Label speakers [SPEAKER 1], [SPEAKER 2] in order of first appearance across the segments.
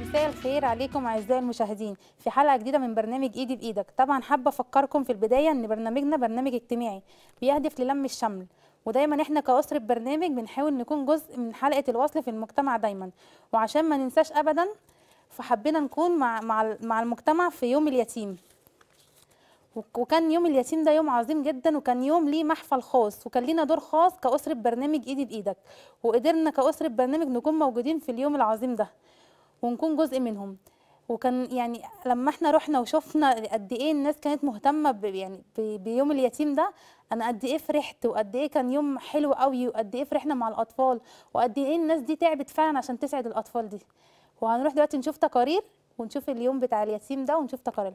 [SPEAKER 1] مساء الخير عليكم اعزائي المشاهدين في حلقه جديده من برنامج ايدي بايدك طبعا حابه افكركم في البدايه ان برنامجنا برنامج اجتماعي بيهدف للم الشمل ودايما احنا كأسرة برنامج بنحاول نكون جزء من حلقة الوصل في المجتمع دايما وعشان ما ننساش ابدا فحبينا نكون مع مع مع المجتمع في يوم اليتيم وك- وكان يوم اليتيم ده يوم عظيم جدا وكان يوم ليه محفل خاص وكان لينا دور خاص كأسرة برنامج ايدي بايدك وقدرنا كأسرة برنامج نكون موجودين في اليوم العظيم ده ونكون جزء منهم وكان يعني لما احنا رحنا وشفنا قد ايه الناس كانت مهتمه ب يعني ب- بيوم اليتيم ده انا قد ايه فرحت وقد ايه كان يوم حلو قوي وقد ايه فرحنا مع الاطفال وقد ايه الناس دي تعبت فعلا عشان تسعد الاطفال دي وهنروح دلوقتي نشوف تقارير ونشوف اليوم بتاع اليتيم ده ونشوف تقاريرهم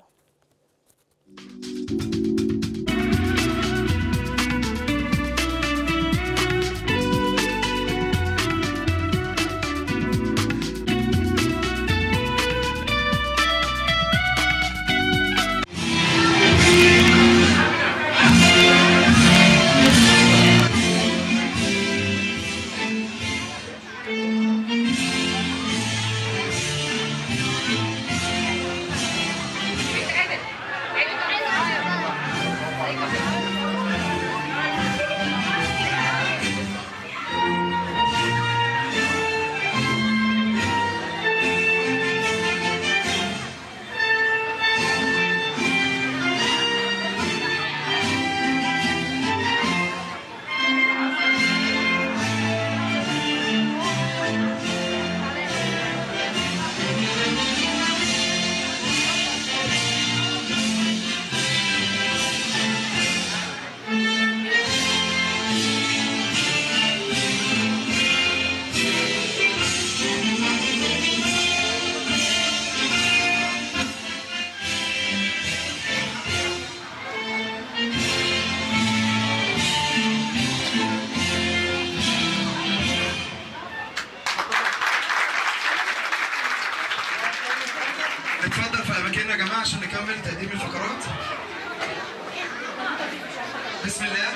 [SPEAKER 2] نتفضل في اماكننا يا جماعه عشان نكمل تقديم الفقرات بسم الله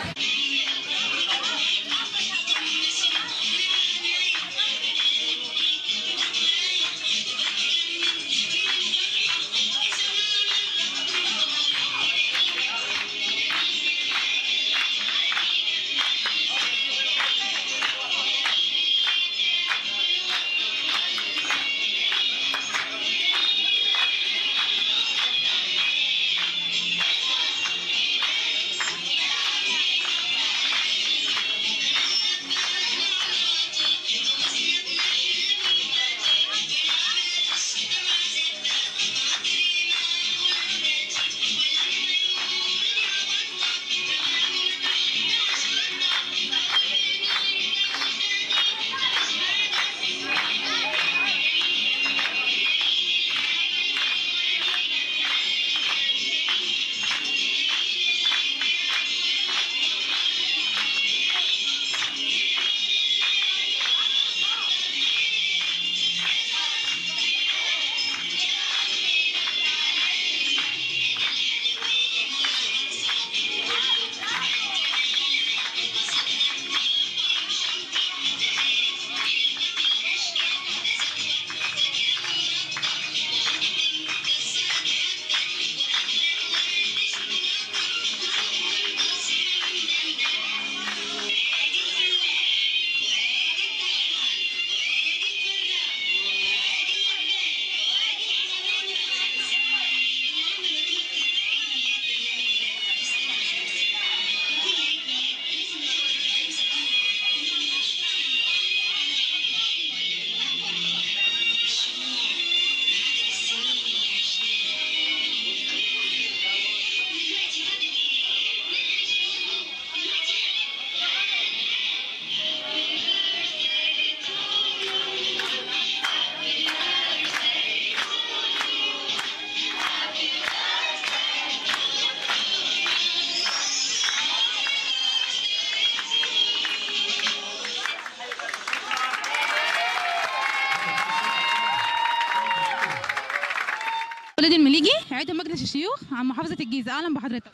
[SPEAKER 3] ولد المليجي عضو مجلس الشيوخ عن محافظة الجيزة أهلا بحضرتك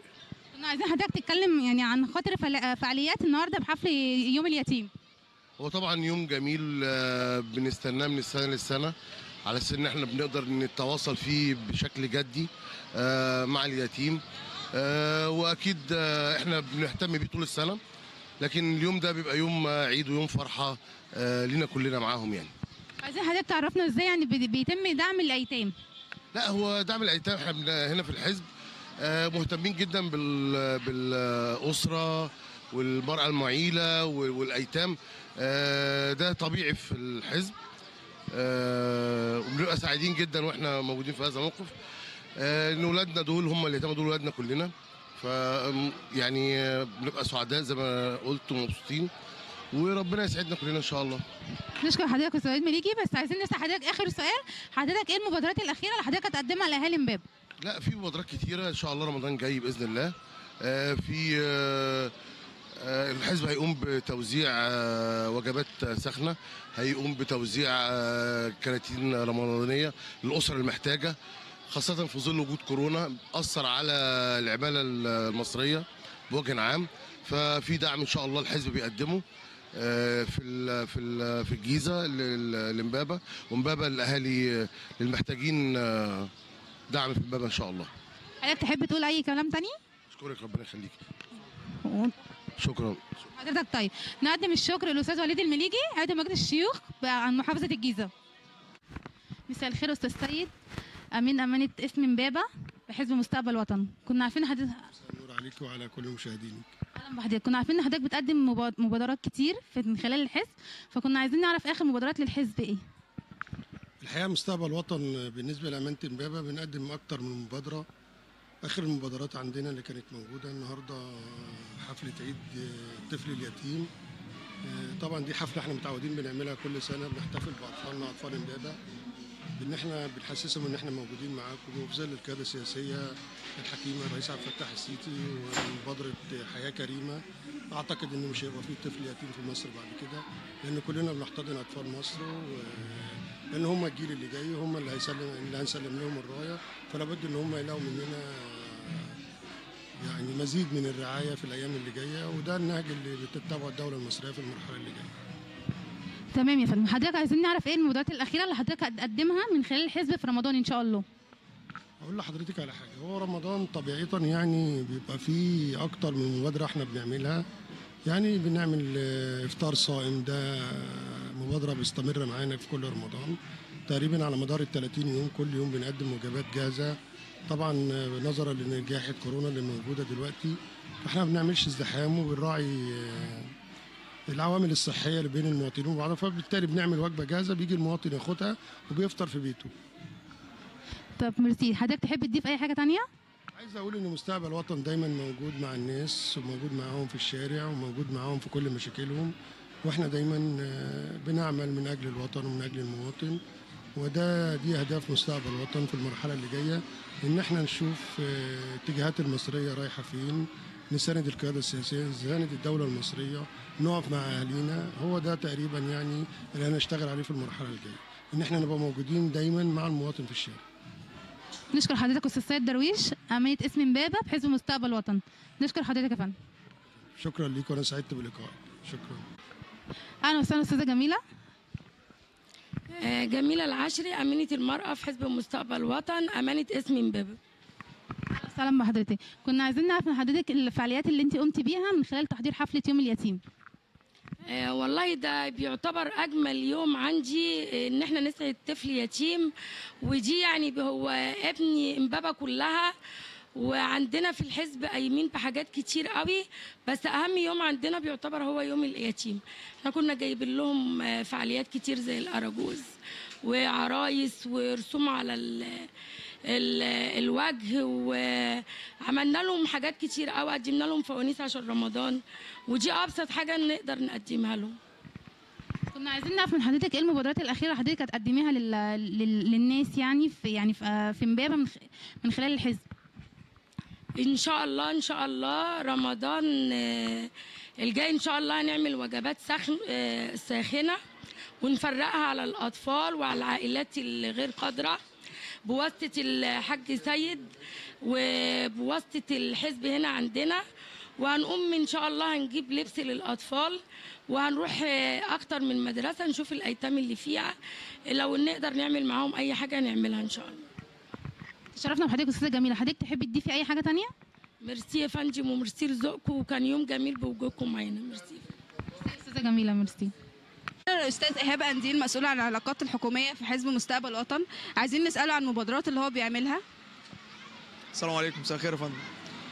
[SPEAKER 3] كنا عايزين حضرتك تتكلم يعني عن خاطر فعل- فعاليات النهارده بحفل يوم اليتيم
[SPEAKER 4] هو طبعا يوم جميل آه، بنستناه من السنه للسنه على اساس ان احنا بنقدر نتواصل فيه بشكل جدي آه، مع اليتيم آه، واكيد آه، احنا بنهتم بيه طول السنه لكن اليوم ده بيبقى يوم آه، عيد ويوم فرحه آه، لينا كلنا معاهم يعني
[SPEAKER 3] عايزين حضرتك تعرفنا ازاي يعني بي- بيتم دعم الايتام
[SPEAKER 4] لا هو دعم الايتام احنا بن- هنا في الحزب آه، مهتمين جدا بال- بالاسره والمراه المعيله وال- والايتام آه، ده طبيعي في الحزب آه، وبنبقى سعيدين جدا واحنا موجودين في هذا الموقف آه، ان اولادنا دول هم اليتامى دول اولادنا كلنا ف يعني آه، بنبقى سعداء زي ما قلت ومبسوطين وربنا يسعدنا كلنا ان شاء الله
[SPEAKER 3] نشكر حضرتك استاذ مليكي بس عايزين نسال حضرتك اخر سؤال حضرتك ايه المبادرات الاخيره اللي حضرتك هتقدمها لاهالي امبابه
[SPEAKER 4] لا في مبادرات كتيرة إن شاء الله رمضان جاي بإذن الله آه، في آه، آه، الحزب هيقوم بتوزيع آه، وجبات سخنة هيقوم بتوزيع آه، كراتين رمضانية للأسر المحتاجة خاصة في ظل وجود كورونا أثر على العمالة المصرية بوجه عام ففي دعم إن شاء الله الحزب بيقدمه آه، في ال- في ال- في الجيزة لل- لإمبابة وإمبابة للأهالي للمحتاجين آه، دعم في امبابه ان شاء الله
[SPEAKER 3] حضرتك تحب تقول اي كلام تاني
[SPEAKER 4] اشكرك ربنا يخليك شكرا
[SPEAKER 3] حضرتك طيب نقدم الشكر للاستاذ وليد المليجي عضو مجلس الشيوخ عن محافظه الجيزه مساء الخير استاذ سيد امين امانه اسم امبابه بحزب مستقبل وطن كنا عارفين حضرتك
[SPEAKER 5] نور عليك وعلى كل مشاهدينك
[SPEAKER 3] اهلا بحضرتك كنا عارفين ان حضرتك بتقدم مبا- مبادرات كتير في من خلال الحزب فكنا عايزين نعرف اخر مبادرات للحزب ايه
[SPEAKER 5] الحقيقه مستقبل وطن بالنسبه لامانه امبابه بنقدم اكتر من مبادره اخر المبادرات عندنا اللي كانت موجوده النهارده حفله عيد الطفل اليتيم طبعا دي حفله احنا متعودين بنعملها كل سنه بنحتفل باطفالنا اطفال امبابه ان احنا بنحسسهم ان احنا موجودين معاكم وفي ظل القياده السياسيه الحكيمه الرئيس عبد الفتاح السيسي ومبادره حياه كريمه اعتقد ان مش هيبقى في طفل يتيم في مصر بعد كده لان كلنا بنحتضن اطفال مصر و- لان هم الجيل اللي جاي هم اللي هيسلم اللي هنسلم لهم الرايه فلا بد ان هم يلاقوا مننا يعني مزيد من الرعايه في الايام اللي جايه وده النهج اللي بتتبعه الدوله المصريه في المرحله اللي جايه
[SPEAKER 3] تمام يا فندم حضرتك عايزين نعرف ايه المبادرات الاخيره اللي حضرتك هتقدمها من خلال الحزب في رمضان ان شاء الله
[SPEAKER 5] اقول لحضرتك على حاجه هو رمضان طبيعه يعني بيبقى فيه اكتر من مبادره احنا بنعملها يعني بنعمل آه، افطار صائم ده مبادره بيستمر معانا في كل رمضان تقريبا على مدار ال 30 يوم كل يوم بنقدم وجبات جاهزه طبعا آه، نظرا لنجاح كورونا اللي موجوده دلوقتي فاحنا ما بنعملش ازدحام وبنراعي آه، العوامل الصحيه اللي بين المواطنين وبعضها فبالتالي بنعمل وجبه جاهزه بيجي المواطن ياخدها وبيفطر في بيته
[SPEAKER 3] طب ميرسي حضرتك تحب تضيف اي حاجه تانية
[SPEAKER 5] عايز اقول ان مستقبل وطن دايما موجود مع الناس وموجود معاهم في الشارع وموجود معاهم في كل مشاكلهم واحنا دايما آه، بنعمل من اجل الوطن ومن اجل المواطن وده دي اهداف مستقبل وطن في المرحله اللي جايه ان احنا نشوف آه، اتجاهات المصريه رايحه فين نساند القياده السياسيه نساند الدوله المصريه نقف مع اهالينا هو ده تقريبا يعني اللي هنشتغل عليه في المرحله الجايه ان احنا نبقى موجودين دايما مع المواطن في الشارع
[SPEAKER 3] نشكر حضرتك استاذ سيد درويش امانه اسم امبابه بحزب مستقبل وطن نشكر حضرتك يا فندم
[SPEAKER 5] شكرا ليك وانا سعدت بلقائك شكرا
[SPEAKER 3] اهلا وسهلا استاذه جميله
[SPEAKER 6] آه، جميلة العشري أمينة المرأة في حزب مستقبل وطن أمانة اسم امبابة
[SPEAKER 3] اهلا بحضرتك كنا عايزين نعرف من حضرتك الفعاليات اللي انت قمتي بيها من خلال تحضير حفله يوم اليتيم
[SPEAKER 6] آه، والله ده بيعتبر أجمل يوم عندي آه، إن إحنا نسعد طفل يتيم ودي يعني هو ابني امبابة كلها وعندنا في الحزب قايمين بحاجات كتير قوي بس اهم يوم عندنا بيعتبر هو يوم اليتيم احنا كنا جايبين لهم آه، فعاليات كتير زي الاراجوز وعرايس ورسوم على ال ال الوجه وعملنا لهم حاجات كتير قوي قدمنا لهم فوانيس عشان رمضان ودي ابسط حاجه نقدر نقدمها لهم
[SPEAKER 3] كنا عايزين نعرف من حضرتك ايه المبادرات الاخيره اللي حضرتك هتقدميها لل... لل... للناس يعني في يعني في, آه، في امبابه من, خ... من خلال الحزب
[SPEAKER 6] ان شاء الله ان شاء الله رمضان آه، الجاي ان شاء الله هنعمل وجبات سخن آه، ساخنه ونفرقها على الاطفال وعلى العائلات الغير قادره بواسطه الحاج سيد وبواسطه الحزب هنا عندنا وهنقوم ان شاء الله هنجيب لبس للاطفال وهنروح آه، اكتر من مدرسه نشوف الايتام اللي فيها لو نقدر نعمل معاهم اي حاجه نعملها ان شاء الله
[SPEAKER 3] تشرفنا بحضرتك استاذه جميله حضرتك تحبي تضيفي اي حاجه تانية
[SPEAKER 6] ميرسي يا فندم وميرسي لذوقكم وكان يوم جميل بوجودكم معانا ميرسي
[SPEAKER 3] استاذه جميله ميرسي
[SPEAKER 7] أنا الأستاذ إيهاب أنديل مسؤول عن العلاقات الحكومية في حزب مستقبل وطن عايزين نسأله عن المبادرات اللي هو بيعملها
[SPEAKER 8] السلام عليكم مساء الخير يا فندم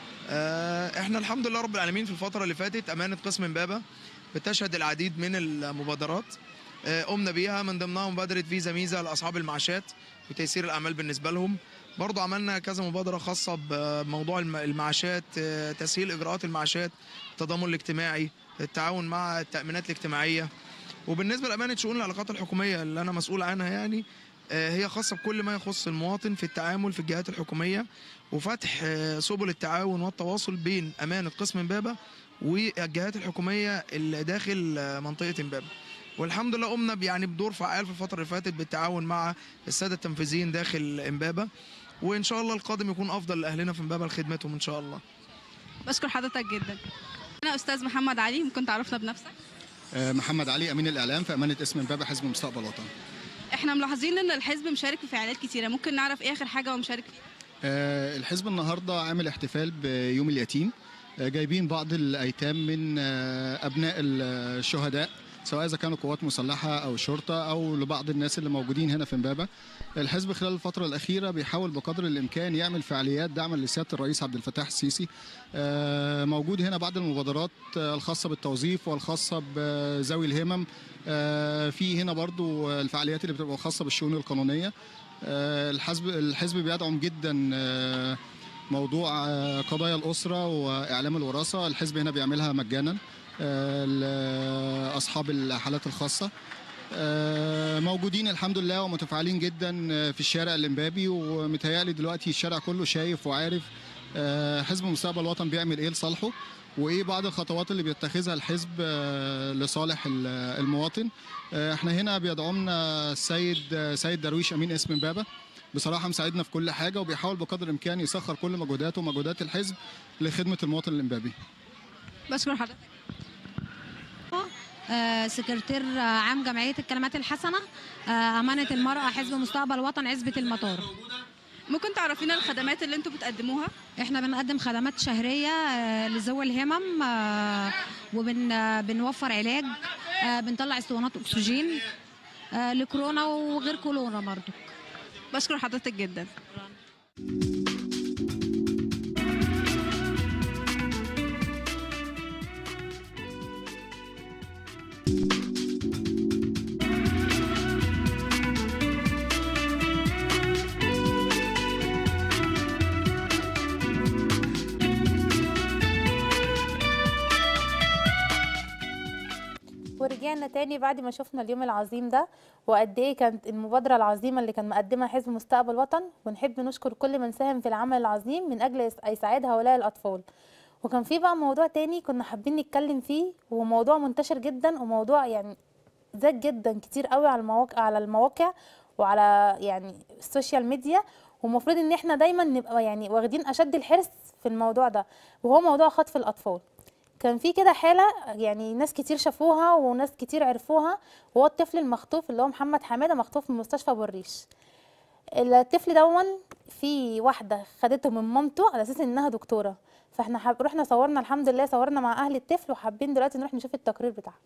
[SPEAKER 8] آه، احنا الحمد لله رب العالمين في الفتره اللي فاتت امانه قسم امبابه بتشهد العديد من المبادرات آه، قمنا بيها من ضمنها مبادره فيزا ميزه لاصحاب المعاشات وتيسير الاعمال بالنسبه لهم برضو عملنا كذا مبادره خاصه بموضوع الم- المعاشات آه، تسهيل اجراءات المعاشات التضامن الاجتماعي التعاون مع التامينات الاجتماعيه وبالنسبه لامانه شؤون العلاقات الحكوميه اللي انا مسؤول عنها يعني آه، هي خاصه بكل ما يخص المواطن في التعامل في الجهات الحكوميه وفتح آه، سبل التعاون والتواصل بين امانه قسم امبابه والجهات الحكوميه اللي داخل آه، منطقه امبابه والحمد لله قمنا ب- يعني بدور فعال في الفتره اللي فاتت بالتعاون مع الساده التنفيذيين داخل امبابه وان شاء الله القادم يكون افضل لاهلنا في امبابه لخدمتهم ان شاء الله
[SPEAKER 7] بشكر حضرتك جدا أنا أستاذ محمد علي ممكن تعرفنا بنفسك
[SPEAKER 9] آه، محمد علي امين الاعلام في امانه اسم امبابه حزب مستقبل وطن
[SPEAKER 7] إحنا ملاحظين إن الحزب مشارك في فعاليات كتيرة ممكن نعرف إيه آخر حاجة هو مشارك فيها
[SPEAKER 9] آه، الحزب النهارده عامل احتفال بيوم اليتيم آه، جايبين بعض الايتام من آه، ابناء الشهداء سواء اذا كانوا قوات مسلحه او شرطه او لبعض الناس اللي موجودين هنا في امبابه الحزب خلال الفتره الاخيره بيحاول بقدر الامكان يعمل فعاليات دعما لسياده الرئيس عبد الفتاح السيسي آه، موجود هنا بعض المبادرات آه، الخاصه بالتوظيف والخاصه بذوي الهمم آه، في هنا برضو الفعاليات اللي بتبقى خاصه بالشؤون القانونيه آه، الحزب الحزب بيدعم جدا آه، موضوع آه، قضايا الأسرة وإعلام الوراثة الحزب هنا بيعملها مجانا آه، لأصحاب الحالات الخاصة آه، موجودين الحمد لله ومتفاعلين جدا آه، في الشارع الإمبابي ومتهيألي دلوقتي الشارع كله شايف وعارف آه، حزب مستقبل وطن بيعمل إيه لصالحه وإيه بعض الخطوات اللي بيتخذها الحزب آه، لصالح ال- المواطن آه، احنا هنا بيدعمنا السيد آه، سيد درويش أمين اسم إمبابة بصراحة مساعدنا في كل حاجة وبيحاول بقدر الإمكان يسخر كل مجهوداته ومجهودات الحزب لخدمة المواطن الإمبابي
[SPEAKER 7] بشكر حضرتك
[SPEAKER 10] آه، سكرتير آه، عام جمعية الكلمات الحسنة آه، أمانة المرأة حزب مستقبل وطن عزبة المطار
[SPEAKER 7] ممكن تعرفينا الخدمات اللي انتوا بتقدموها
[SPEAKER 10] احنا بنقدم خدمات شهرية آه، لذوي الهمم آه، وبن آه، بنوفر علاج آه، بنطلع اسطوانات أكسجين آه، لكورونا وغير كورونا برضو
[SPEAKER 7] بشكر حضرتك جدا
[SPEAKER 1] ورجعنا تاني بعد ما شفنا اليوم العظيم ده وقد ايه كانت المبادرة العظيمة اللي كان مقدمها حزب مستقبل وطن ونحب نشكر كل من ساهم في العمل العظيم من أجل إس- إسعاد هؤلاء الأطفال وكان في بقى موضوع تاني كنا حابين نتكلم فيه وهو موضوع منتشر جدا وموضوع يعني زاد جدا كتير قوي على المواقع على المواقع وعلى يعني السوشيال ميديا ومفروض ان احنا دايما نبقى يعني واخدين اشد الحرص في الموضوع ده وهو موضوع خطف الاطفال كان في كده حالة يعني ناس كتير شافوها وناس كتير عرفوها وهو الطفل المخطوف اللي هو محمد حمادة مخطوف من مستشفى بالريش الطفل دون في واحدة خدته من مامته على اساس انها دكتورة فاحنا حب... رحنا صورنا الحمد لله صورنا مع اهل الطفل وحابين دلوقتي نروح نشوف التقرير بتاعها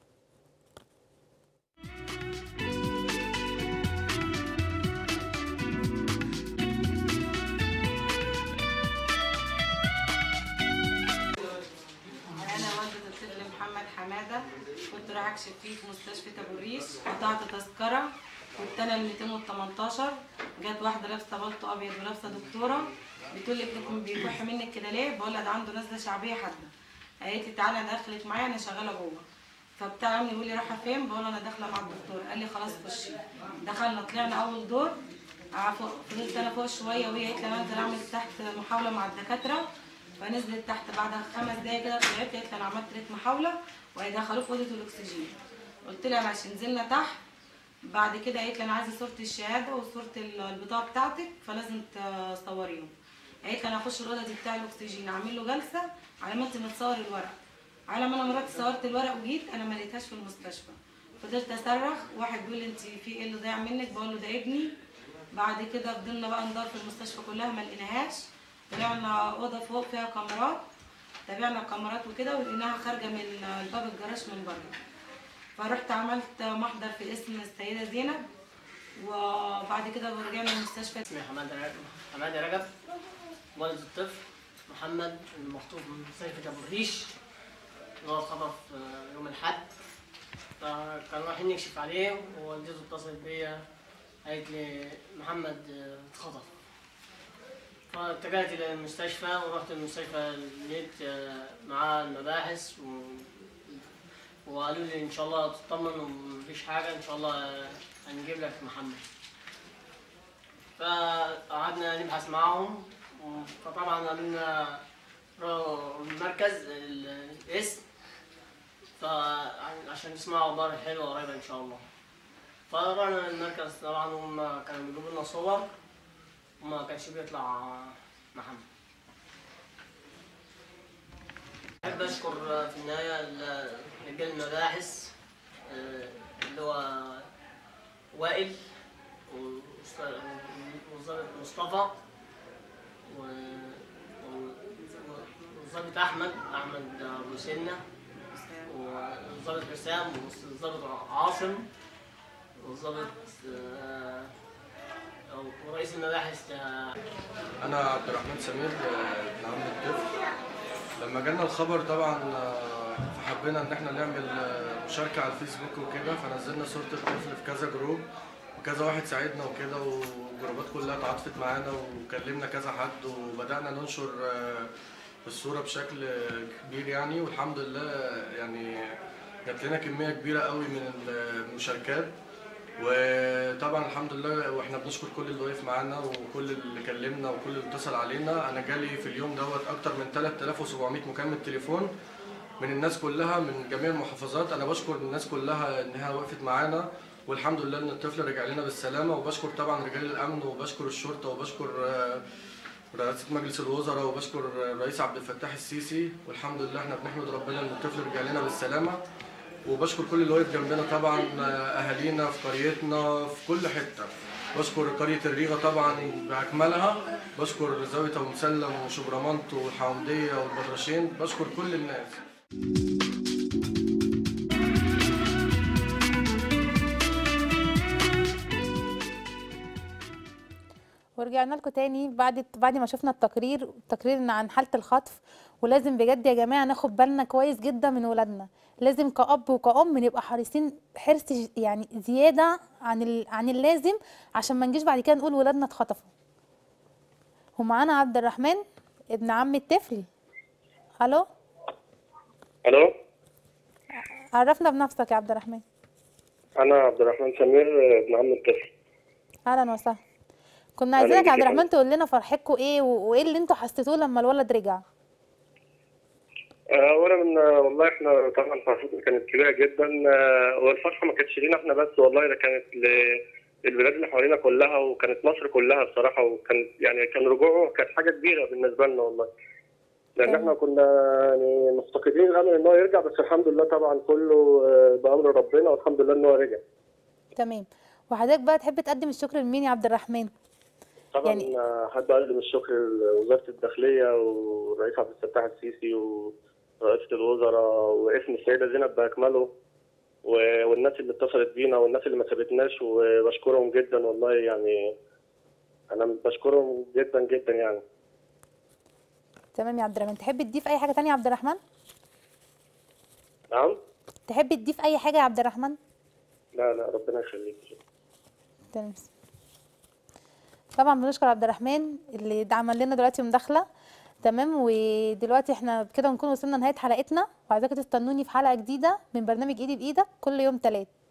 [SPEAKER 11] انا والده الطفل محمد حماده كنت رايحه اكشف فيه في مستشفى ابو الريش قطعت تذكره كنت انا ال 218 جت واحده لابسه بلطو ابيض ولابسه دكتوره بتقول لي ابنكم بيكح منك كده ليه؟ بقول لها ده عنده نزله شعبيه حاده قالت لي تعالى انا دخلت معايا انا شغاله جوه فبتاع امي يقول لي رايحه فين؟ بقول له انا داخله مع الدكتور قال لي خلاص خشي دخلنا طلعنا اول دور قعدت فوق- فضلت انا فوق شويه وهي قالت لي انا انزل اعمل تحت محاوله مع الدكاتره فنزلت تحت بعد خمس دقايق كده طلعت قالت لي انا عملت لك محاوله وهيدخلوه في اوضه الاكسجين قلت لها ماشي نزلنا تحت بعد كده قالت لي انا عايزه صوره الشهاده وصوره ال- البطاقه بتاعتك فلازم تصوريهم قالت لي انا هخش الاوضه دي بتاع الاكسجين اعمل له جلسه على ما انت متصور الورق على ما انا مرات صورت الورق وجيت انا ما لقيتهاش في المستشفى فضلت اصرخ واحد بيقول لي انت في ايه اللي ضايع منك بقول له ده ابني بعد كده فضلنا بقى ندور في المستشفى كلها ما لقيناهاش طلعنا اوضه فوق فيها كاميرات تابعنا الكاميرات وكده ولقيناها خارجه من باب الجراج من بره فرحت عملت محضر في اسم السيده زينب وبعد كده رجعنا المستشفى
[SPEAKER 12] اسمي حماد رجب حماد رجب والد الطفل محمد المخطوف من مستشفى ابو الريش اللي هو اتخطف آه، يوم الاحد فكانوا رايحين نكشف عليه ووالدته اتصلت بيا قالت لي محمد آه، اتخطف فاتجهت الى المستشفى ورحت المستشفى لقيت آه، معاه المباحث و... وقالوا لي ان شاء الله تطمن ومفيش حاجه ان شاء الله هنجيب لك محمد فقعدنا نبحث معاهم فطبعا قالوا لنا روحوا المركز ال- الاسم فعشان نسمعوا اخبار حلوه قريبه ان شاء الله فرحنا المركز طبعا هم كانوا بيجيبوا لنا صور وما كانش بيطلع محمد أحب أشكر في النهاية ال- رجال المباحث آه، اللي هو وائل وأست- والضابط مصطفى و- و- والضابط أحمد أحمد أبو سنة والضابط حسام والضابط عاصم والضابط آه، ورئيس المباحث آه،
[SPEAKER 13] انا عبد الرحمن سمير آه، ابن عم الطفل لما جالنا الخبر طبعا آه، فحبينا ان احنا نعمل آه، مشاركه على الفيسبوك وكده فنزلنا صوره الطفل في كذا جروب وكذا واحد ساعدنا وكده والجروبات كلها اتعاطفت معانا وكلمنا كذا حد وبدانا ننشر آه، الصوره بشكل كبير يعني والحمد لله يعني جات لنا كميه كبيره قوي من المشاركات وطبعا الحمد لله واحنا بنشكر كل اللي وقف معانا وكل اللي كلمنا وكل اللي اتصل علينا انا جالي في اليوم دوت اكتر من 3700 مكالمه تليفون من الناس كلها من جميع المحافظات انا بشكر الناس كلها انها وقفت معانا والحمد لله ان الطفل رجع لنا بالسلامه وبشكر طبعا رجال الامن وبشكر الشرطه وبشكر آه، رئاسه مجلس الوزراء وبشكر الرئيس عبد الفتاح السيسي والحمد لله احنا بنحمد ربنا ان الطفل رجع لنا بالسلامه وبشكر كل اللي واقف جنبنا طبعا اهالينا في قريتنا في كل حته بشكر قريه الريغه طبعا باكملها بشكر زاويه ابو مسلم وشبرمنت والحومديه والبدرشين بشكر كل الناس
[SPEAKER 1] ورجعنا لكم تاني بعد بعد ما شفنا التقرير التقرير عن حالة الخطف ولازم بجد يا جماعة ناخد بالنا كويس جدا من ولادنا لازم كأب وكأم نبقى حريصين حرص يعني زيادة عن ال... عن اللازم عشان ما نجيش بعد كده نقول ولادنا اتخطفوا ومعانا عبد الرحمن ابن عم الطفل الو
[SPEAKER 14] الو
[SPEAKER 1] عرفنا بنفسك يا عبد الرحمن
[SPEAKER 14] انا عبد الرحمن سمير ابن عم الطفل
[SPEAKER 1] اهلا وسهلا كنا
[SPEAKER 14] أهلا
[SPEAKER 1] عايزينك يا عبد
[SPEAKER 14] بيك يا
[SPEAKER 1] الرحمن تقول لنا فرحتكم ايه و- وايه اللي انتوا حسيتوه لما الولد رجع
[SPEAKER 14] آه، اولا آه، والله احنا طبعا فرحتنا كانت كبيره جدا آه، والفرحه ما كانتش لينا احنا بس والله ده كانت ل- للبلاد اللي حوالينا كلها وكانت مصر كلها بصراحه وكان يعني كان رجوعه كانت حاجه كبيره بالنسبه لنا والله لان احنا كنا يعني مفتقدين الامل ان هو يرجع بس الحمد لله طبعا كله آه، بامر ربنا والحمد لله ان هو رجع
[SPEAKER 1] تمام وحضرتك بقى تحب تقدم الشكر لمين يا عبد الرحمن
[SPEAKER 14] طبعا
[SPEAKER 1] يعني-
[SPEAKER 14] يعني حد اقدم الشكر لوزاره الداخليه والرئيس عبد الفتاح السيسي ورئاسه الوزراء واسم السيده زينب باكمله و- والناس اللي اتصلت بينا والناس اللي ما سابتناش وبشكرهم جدا والله يعني انا بشكرهم جدا جدا يعني
[SPEAKER 1] تمام يا عبد الرحمن تحب تضيف اي حاجه تانية يا عبد الرحمن
[SPEAKER 14] نعم
[SPEAKER 1] تحب تضيف اي حاجه يا عبد الرحمن
[SPEAKER 14] لا لا ربنا يخليك
[SPEAKER 1] تمام طبعا بنشكر عبد الرحمن اللي ده عمل لنا دلوقتي مداخله تمام ودلوقتي احنا بكده نكون وصلنا لنهايه حلقتنا وعايزاكم تستنوني في حلقه جديده من برنامج ايدي بايدك كل يوم تلات